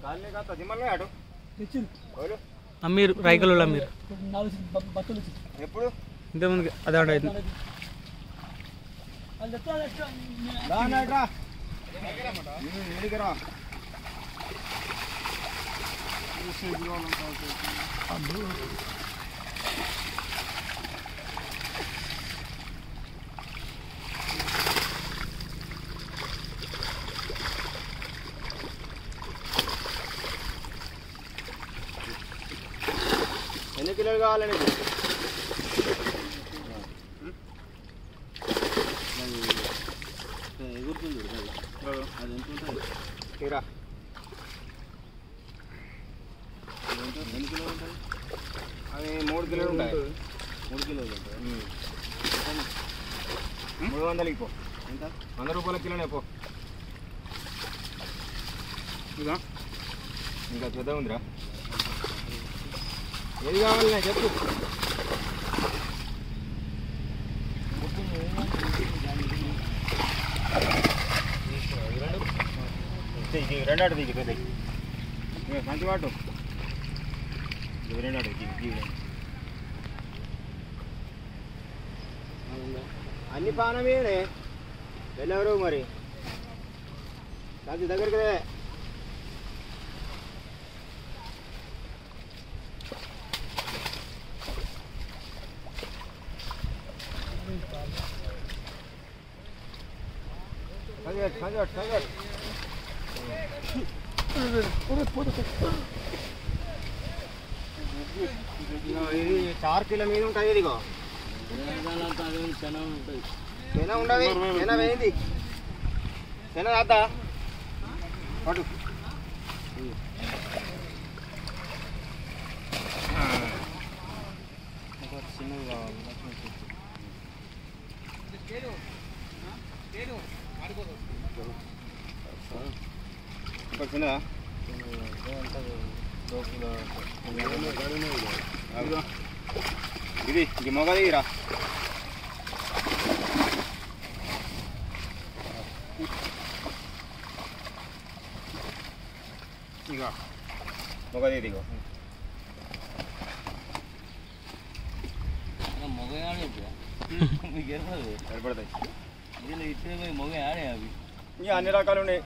Colony కాస్త దిమ్మలే అటు తెచ్చింది ఎవరు అమ్మీరు రైకలు అమ్మీరు నాలుగు బ- బట్టలు వచ్చింది ఎప్పుడు ఇంతకుముందు అదే అవుతుంది వాళ్ళు చెప్తారు ఎట్లా రా నాయట్ రా ఎడిగరా ఎన్ని కిలోలు కావాలండి ఎగురుతుంది అది ఎంత ఉంటుంది తీరా ఎన్ని కిలోలు ఉంటుంది అది మూడు కిలోలు ఉంటాయి మూడు కిలోలు ఉంటాయి మూడు వందలకి పో ఎంత వంద రూపాయల కిలోనే పో ఇంకా ఇంకా పెద్ద ఉందిరా ఏది కావాలి నాకు చెప్పు ఇది రెండు అటు దిగి పెద్ద మంచి వాటు ఇది రెండు అటు దిగి దిగి అన్ని పానమేనే వెళ్ళెవరు మరి కాదు దగ్గరికి రే. సంగట్ సంగట్ సంగట్ ఇదిగో ఇది చార్ కిలో మీద ఉంటుంది ఇదిగో శన ఉండదు శన వేయింది శన రాద్దా పడు చిన్నది కావాలి ఇంకా చిన్నదా అదిగో. ఇది ఇది మొగది రా ఇక మొగది ఇదిగో మగ సరిపడతాయి ఇట్టే మగ ఆడే అవి ఇక అన్ని రకాలు ఉన్నాయి